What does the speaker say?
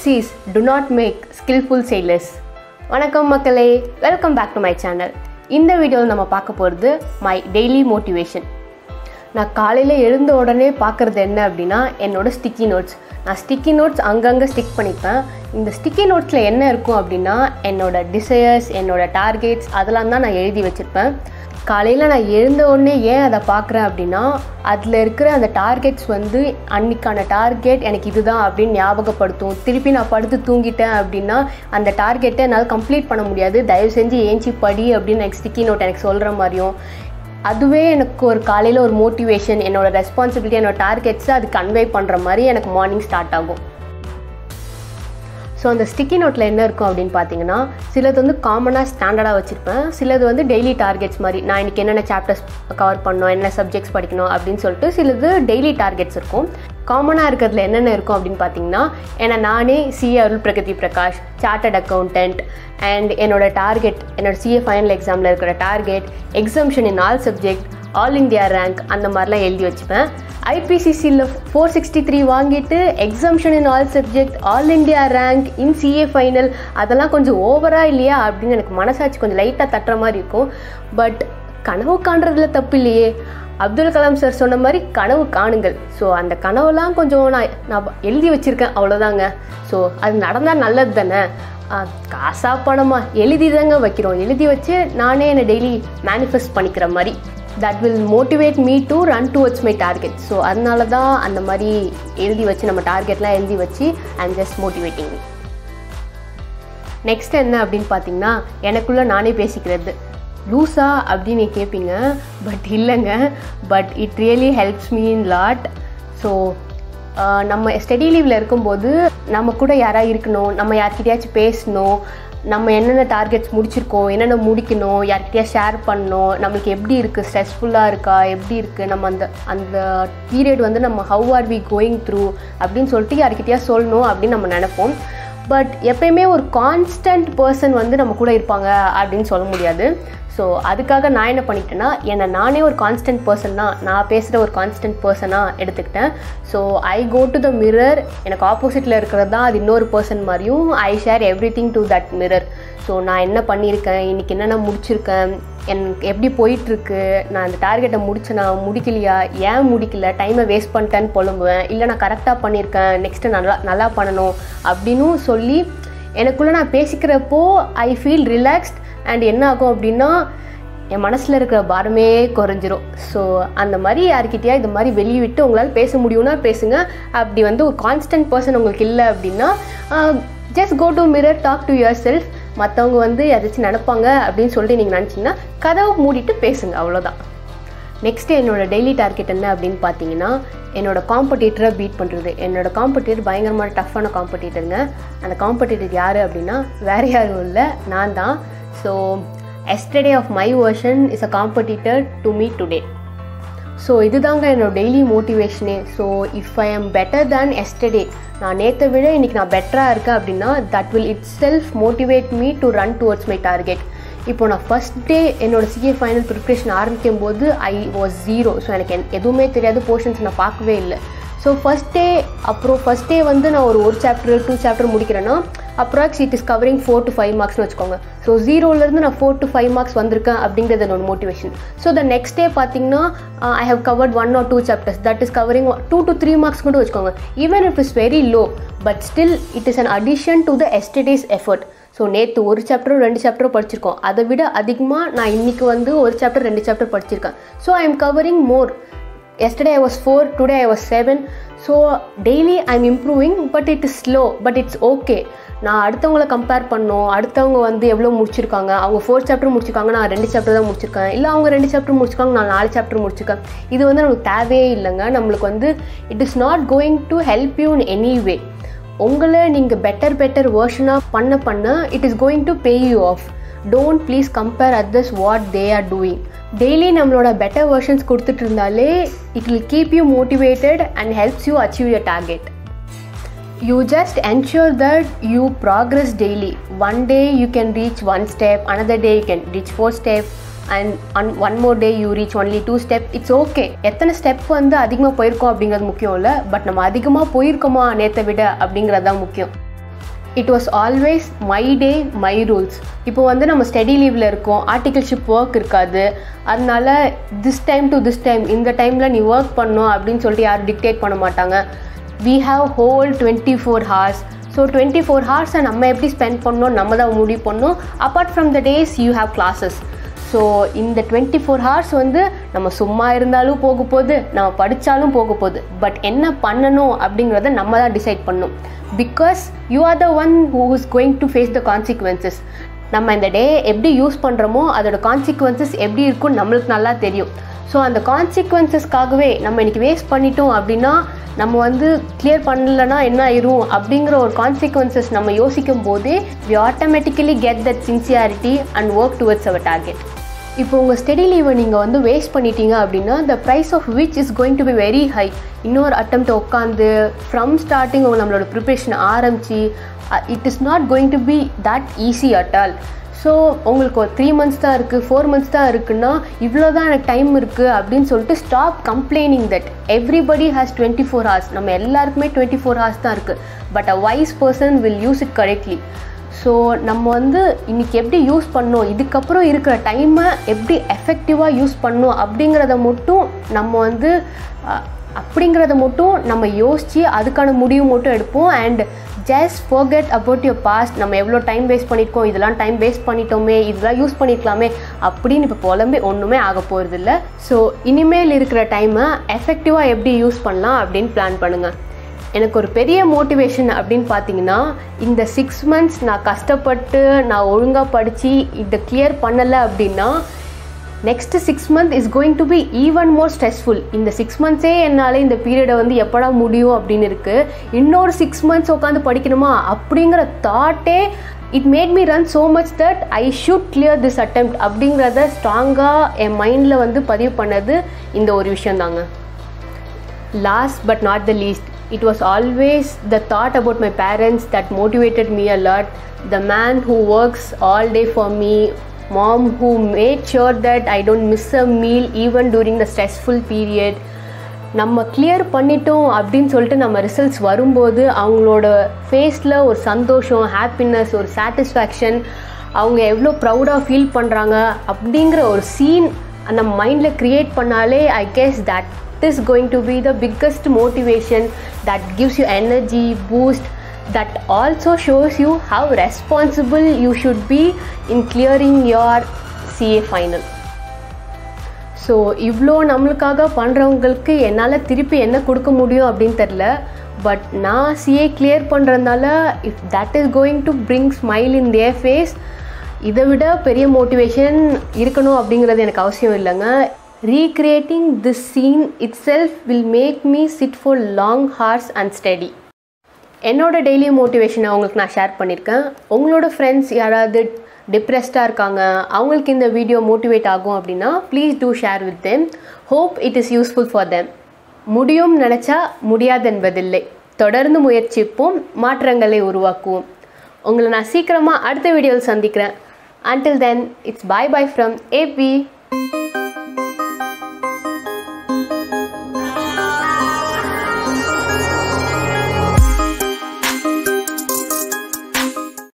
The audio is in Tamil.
cheese do not make skillful sailors வணக்கம் மக்களே welcome back to my channel இந்த வீடியோவில் நம்ம பார்க்க போகிறது மை டெய்லி மோட்டிவேஷன் நான் காலையில் எழுந்த உடனே பார்க்குறது என்ன அப்படின்னா என்னோட ஸ்டிக்கி நோட்ஸ் நான் ஸ்டிக்கி நோட்ஸ் அங்கங்கே ஸ்டிக் பண்ணிப்பேன் இந்த ஸ்டிக்கி நோட்ஸில் என்ன இருக்கும் அப்படின்னா என்னோட டிசையர்ஸ் என்னோட டார்கெட்ஸ் அதெல்லாம் தான் நான் எழுதி வச்சுருப்பேன் காலையில் நான் எழுந்த உடனே ஏன் அதை பார்க்குறேன் அப்படின்னா அதில் இருக்கிற அந்த டார்கெட்ஸ் வந்து அன்னைக்கான டார்கெட் எனக்கு இதுதான் அப்படின்னு ஞாபகப்படுத்தும் திருப்பி நான் படுத்து தூங்கிட்டேன் அப்படின்னா அந்த டார்கெட்டை என்னால் கம்ப்ளீட் பண்ண முடியாது தயவு செஞ்சு ஏஞ்சி படி அப்படின்னு எனக்கு ஸ்டிக்கி நோட் எனக்கு சொல்கிற மாதிரியும் அதுவே எனக்கு ஒரு காலையில் ஒரு மோட்டிவேஷன் என்னோட ரெஸ்பான்சிபிலிட்டி என்னோட டார்கெட்ஸை அது கன்வே பண்ணுற மாதிரி எனக்கு மார்னிங் ஸ்டார்ட் ஆகும் ஸோ அந்த ஸ்டிக்கி நோட்டில் என்ன இருக்கும் அப்படின்னு பார்த்தீங்கன்னா சிலது வந்து காமனாக ஸ்டாண்டர்டாக வச்சுருப்பேன் சிலது வந்து டெய்லி டார்கெட்ஸ் மாதிரி நான் இன்றைக்கி என்னென்ன சாப்டர்ஸ் கவர் பண்ணணும் என்ன சப்ஜெக்ட்ஸ் படிக்கணும் அப்படின்னு சொல்லிட்டு சிலது டெய்லி டார்கெட்ஸ் இருக்கும் காமனாக இருக்கிறதுல என்னென்ன இருக்கும் அப்படின்னு பார்த்தீங்கன்னா ஏன்னா நானே CA Arul Pragathi Prakash chartered accountant and என்னோட டார்கெட் என்னோட சிஏ ஃபைனல் எக்ஸாமில் இருக்கிற target exemption in all subject all India rank அந்த மாதிரிலாம் எழுதி வச்சுப்பேன் ஐபிசிசியில் ஃபோர் சிக்ஸ்டி த்ரீ வாங்கிட்டு exemption in all subject all India rank in CA final அதெல்லாம் கொஞ்சம் ஓவராக இல்லையா அப்படின்னு எனக்கு மனசாட்சி கொஞ்சம் லைட்டாக தட்டுற மாதிரி இருக்கும் பட் கனவு காண்றதுல தப்பு இல்லையே அப்துல் கலாம் சார் சொன்ன மாதிரி கனவு காணுங்கள் ஸோ அந்த கனவுலாம் கொஞ்சம் நான் நான் எழுதி வச்சுருக்கேன் அவ்வளோதாங்க ஸோ அது நடந்தால் நல்லது தானே காசா பணமா எழுதி தாங்க வைக்கிறோம் எழுதி வச்சு நானே என்னை டெய்லி மேனிஃபெஸ்ட் பண்ணிக்கிற மாதிரி that will motivate me to run towards my target so அதனால தான் அந்த மாதிரி எழுதி வச்சு நம்ம டார்கெட்லாம் எழுதி வச்சு ஐம் ஜஸ்ட் மோட்டிவேட்டிங் நெக்ஸ்ட் என்ன அப்படின்னு பார்த்தீங்கன்னா எனக்குள்ளே நானே பேசிக்கிறது லூஸா அப்படின்னு கேட்பீங்க பட் இல்லைங்க but it really helps me in lot so நம்ம ஸ்டடி லீவில் இருக்கும்போது நம்ம கூட யாராவது இருக்கணும் நம்ம யார்கிட்டயாச்சும் பேசணும் நம்ம என்னென்ன டார்கெட்ஸ் முடிச்சிருக்கோம் என்னென்ன முடிக்கணும் யார்கிட்டயா ஷேர் பண்ணணும் நம்மளுக்கு எப்படி இருக்குது ஸ்ட்ரெஸ்ஃபுல்லாக இருக்கா எப்படி இருக்குது நம்ம அந்த அந்த பீரியட் வந்து நம்ம how are we going through அப்படின்னு சொல்லிட்டு யார்கிட்டயா சொல்லணும் அப்படின்னு நம்ம நினைப்போம் பட் எப்பயுமே ஒரு கான்ஸ்டன்ட் பர்சன் வந்து நம்ம கூட இருப்பாங்க அப்படின்னு சொல்ல முடியாது ஸோ அதுக்காக நான் என்ன பண்ணிக்கிட்டேன்னா என்னை நானே ஒரு கான்ஸ்டன்ட் பர்சன் தான் நான் பேசுகிற ஒரு கான்ஸ்டன்ட் பர்சனாக எடுத்துக்கிட்டேன் so I go to the mirror எனக்கு ஆப்போசிட்டில் இருக்கிறது தான் அது இன்னொரு பர்சன் மாதிரியும் I share everything to that mirror so நான் என்ன பண்ணியிருக்கேன் இன்றைக்கி என்னென்ன முடிச்சிருக்கேன் எனக்கு எப்படி போயிட்டுருக்கு நான் அந்த டார்கெட்டை முடிச்சேனா முடிக்கலையா ஏன் முடிக்கல டைமை வேஸ்ட் பண்ணிட்டேன்னு புலம்புவேன் இல்லை நான் கரெக்டாக பண்ணியிருக்கேன் நெக்ஸ்ட்டு நல்லா நல்லா பண்ணணும் அப்படின்னும் சொல்லி எனக்குள்ளே நான் பேசிக்கிறப்போ ஐ ஃபீல் ரிலாக்ஸ்ட் அண்ட் என்ன ஆகும் அப்படின்னா என் மனசில் இருக்கிற பாரமே குறைஞ்சிரும் ஸோ அந்த மாதிரி யார்கிட்டயா இது மாதிரி வெளியே விட்டு உங்களால் பேச முடியும்னா பேசுங்க அப்படி வந்து ஒரு கான்ஸ்டன்ட் பர்சன் உங்களுக்கு இல்லை அப்படின்னா just go to mirror talk to yourself மற்றவங்க வந்து எதாச்சும் நினப்பாங்க அப்படின்னு சொல்லிட்டு நீங்கள் நினச்சிங்கன்னா கதவை மூடிட்டு பேசுங்க அவ்வளோதான் நெக்ஸ்ட்டு என்னோடய டெய்லி டார்கெட் என்ன அப்படின்னு பார்த்தீங்கன்னா என்னோட காம்படிட்டரை பீட் பண்ணுறது என்னோட காம்படிட்டர் பயங்கரமான டஃப்பான காம்படிட்டருங்க அந்த காம்படிட்டர் யார் அப்படின்னா வேறு யாரும் இல்லை நான் தான் so yesterday of my version is a competitor to me today so இதுதாங்க என்னோட டெய்லி மோட்டிவேஷனே so if I am better than yesterday நான் நேற்றை விட இன்றைக்கி நான் பெட்டராக இருக்கேன் அப்படின்னா that will itself motivate me to run towards my target இப்போ நான் ஃபஸ்ட் டே என்னோட சிஏ ஃபைனல் ப்ரிப்ரேஷன் ஆரம்பிக்கும் போது ஐ வாஸ் ஜீரோ ஸோ எனக்கு எதுவுமே தெரியாது போர்ஷன்ஸ் நான் பார்க்கவே இல்லை ஸோ ஃபஸ்ட் டே அப்புறம் ஃபஸ்ட் டே வந்து நான் ஒரு ஒரு சாப்டர் டூ சாப்டர் முடிக்கிறேன்னா approx it is covering four to five மார்க்ஸ்னு வச்சுக்கோங்க ஸோ ஜீரோலேருந்து நான் ஃபோர் டு ஃபைவ் மார்க்ஸ் வந்திருக்கேன் அப்படிங்கிறது என்னோட motivation so the next day பார்த்தீங்கன்னா I have covered one or two chapters that is covering two to three marks மட்டும் வச்சுக்கோங்க even it is very low but still it is an addition to the yesterday's effort so நேற்று ஒரு சாப்டரும் ரெண்டு சாப்டரும் படிச்சிருக்கோம் அதை விட அதிகமாக நான் இன்றைக்கி வந்து ஒரு சாப்டர் ரெண்டு சாப்டர் படிச்சிருக்கேன் so I am covering more yesterday I was four today I was seven so daily I am improving but it is slow but it's okay நான் அடுத்தவங்கள கம்பேர் பண்ணோம் அடுத்தவங்க வந்து எவ்வளோ முடிச்சிருக்காங்க அவங்க ஃபோர் சாப்டர் முடிச்சிருக்காங்க நான் ரெண்டு சாப்டர் தான் முடிச்சிருக்கேன் இல்லை அவங்க ரெண்டு சாப்டர் முடிச்சிருக்காங்க நான் நாலு சாப்டர் முடிச்சிருக்கேன் இது வந்து நமக்கு தேவையே இல்லைங்க நம்மளுக்கு வந்து it is not going to help you in any way உங்களை நீங்கள் பெட்டர் பெட்டர் வேர்ஷனாக பண்ண பண்ண it is going to pay you off don't please compare others what they are doing daily நம்மளோட பெட்டர் வெர்ஷன்ஸ் கொடுத்துட்டு இருந்தாலே it will keep you motivated and helps you achieve your target you just ensure that you progress daily one day you can reach one step another day you can reach four step and on one more day you reach only two step it's okay எத்தனை ஸ்டெப் வந்து அதிகமாக போயிருக்கோம் அப்படிங்கிறது முக்கியம் இல்லை பட் நம்ம அதிகமாக போயிருக்கோமா நேற்றை விட அப்படிங்கிறது தான் முக்கியம் it was always my day my rules இப்போ வந்து நம்ம ஸ்டடி லீவில் இருக்கோம் ஆர்டிகல்ஷிப் ஒர்க் இருக்காது அதனால this time to this time இந்த டைமில் நீ ஒர்க் பண்ணணும் அப்படின்னு சொல்லிட்டு யாரும் டிக்டேட் பண்ண மாட்டாங்க we have whole twenty four hours so twenty four ஹார்ஸை நம்ம எப்படி ஸ்பெண்ட் பண்ணணும் நம்ம தான் முடிவு பண்ணணும் apart from the days you have classes so இந்த டுவெண்ட்டி ஃபோர் ஹார்ஸ் வந்து நம்ம சும்மா இருந்தாலும் போக போகுது நம்ம படித்தாலும் போக போகுது பட் என்ன பண்ணணும் அப்படிங்கிறத நம்ம தான் டிசைட் பண்ணணும் because you are the one who is going to face the consequences நம்ம இந்த டே எப்படி யூஸ் பண்ணுறோமோ அதோட கான்சிக்வன்சஸ் எப்படி இருக்கும்னு நம்மளுக்கு நல்லா தெரியும் ஸோ அந்த கான்சிக்வன்சஸ்க்காகவே நம்ம இன்றைக்கி வேஸ்ட் பண்ணிட்டோம் அப்படின்னா நம்ம வந்து கிளியர் பண்ணலன்னா என்ன ஆயிரும் அப்படிங்கிற ஒரு கான்சிக்வன்சஸ் நம்ம யோசிக்கும் போதே we automatically get that sincerity and work towards our target இப்போ உங்கள் ஸ்டடி லீவை நீங்கள் வந்து வேஸ்ட் பண்ணிட்டீங்க அப்படின்னா the price of which is going to be very high இன்னொரு அட்டம்ப்ட் உட்காந்து ஃப்ரம் ஸ்டார்டிங் உங்கள் நம்மளோட ப்ரிப்ரேஷன் ஆரம்பித்து it is not going to be that easy at all so உங்களுக்கு ஒரு த்ரீ மந்த்ஸ் தான் இருக்குது ஃபோர் மந்த்ஸ் தான் இருக்குன்னா இவ்வளோ தான் எனக்கு டைம் இருக்குது அப்படின்னு சொல்லிட்டு stop complaining that everybody has twenty four hours நம்ம எல்லாருக்குமே டுவெண்ட்டி ஃபோர் ஹவர்ஸ் தான் இருக்குது but a wise person will use it correctly so நம்ம வந்து இன்றைக்கி எப்படி யூஸ் பண்ணோம் இதுக்கப்புறம் இருக்கிற டைமை எப்படி எஃபெக்டிவாக யூஸ் பண்ணோம் அப்படிங்கிறத மட்டும் நம்ம வந்து அப்படிங்கிறத மட்டும் நம்ம யோசித்து அதுக்கான முடிவு மட்டும் எடுப்போம் and just forget about your past நம்ம எவ்வளோ டைம் வேஸ்ட் பண்ணியிருக்கோம் இதெல்லாம் டைம் வேஸ்ட் பண்ணிட்டோமே இதெல்லாம் யூஸ் பண்ணியிருக்கலாமே அப்படின்னு இப்போ புலம்பி ஒன்றுமே ஆக போகிறது இல்லை ஸோ இனிமேல் இருக்கிற டைமை எஃபெக்டிவாக எப்படி யூஸ் பண்ணலாம் அப்படின்னு பிளான் பண்ணுங்கள் எனக்கு ஒரு பெரிய மோட்டிவேஷன் அப்படின்னு பார்த்தீங்கன்னா இந்த சிக்ஸ் மந்த்ஸ் நான் கஷ்டப்பட்டு நான் ஒழுங்காக படித்து இதை கிளியர் பண்ணலை அப்படின்னா next six month is going to be even more stressful இந்த சிக்ஸ் மந்த்ஸே என்னால் இந்த பீரியடை வந்து எப்படா முடியும் அப்படின்னு இருக்குது இன்னொரு சிக்ஸ் மந்த்ஸ் உட்காந்து படிக்கணுமா அப்படிங்கிற தாட்டே it made me run so much that I should clear this attempt அப்படிங்கிறத ஸ்ட்ராங்காக என் மைண்டில் வந்து பதிவு பண்ணது இந்த ஒரு விஷயம் தாங்க last but not the least it was always the thought about my parents that motivated me a lot the man who works all day for me mom who made sure that i don't miss a meal even during the stressful period நம்ம கிளியர் பண்ணிட்டோம் அப்படின்னு சொல்லிட்டு நம்ம ரிசல்ட்ஸ் வரும்போது அவங்களோட ஃபேஸில் ஒரு சந்தோஷம் ஹாப்பினஸ் ஒரு சாட்டிஸ்ஃபேக்ஷன் அவங்க எவ்வளோ ப்ரௌடாக ஃபீல் பண்ணுறாங்க அப்படிங்கிற ஒரு சீன் அந்த மைண்டில் க்ரியேட் பண்ணாலே I guess that is going to be the biggest motivation that gives you energy boost that also shows you how responsible you should be in clearing your CA final so இவ்வளோ நம்மளுக்காக பண்ணுறவங்களுக்கு என்னால் திருப்பி என்ன கொடுக்க முடியும் அப்படின்னு தெரில பட் நான் சிஏ கிளியர் பண்ணுறதுனால if that is going to bring smile in their face இதை விட பெரிய மோட்டிவேஷன் இருக்கணும் அப்படிங்கிறது எனக்கு அவசியம் இல்லைங்க recreating this scene itself will make me sit for long hours and steady என்னோட டெய்லி மோட்டிவேஷனை உங்களுக்கு நான் ஷேர் பண்ணியிருக்கேன் உங்களோட ஃப்ரெண்ட்ஸ் யாராவது டிப்ரெஸ்டாக இருக்காங்க அவங்களுக்கு இந்த வீடியோ மோட்டிவேட் ஆகும் அப்படின்னா please do share with them hope it is useful for them முடியும் நினச்சா முடியாது என்பதில்லை தொடர்ந்து முயற்சிப்போம் மாற்றங்களை உருவாக்குவோம் உங்களை நான் சீக்கிரமாக அடுத்த வீடியோவில் சந்திக்கிறேன் until then it's bye bye from AB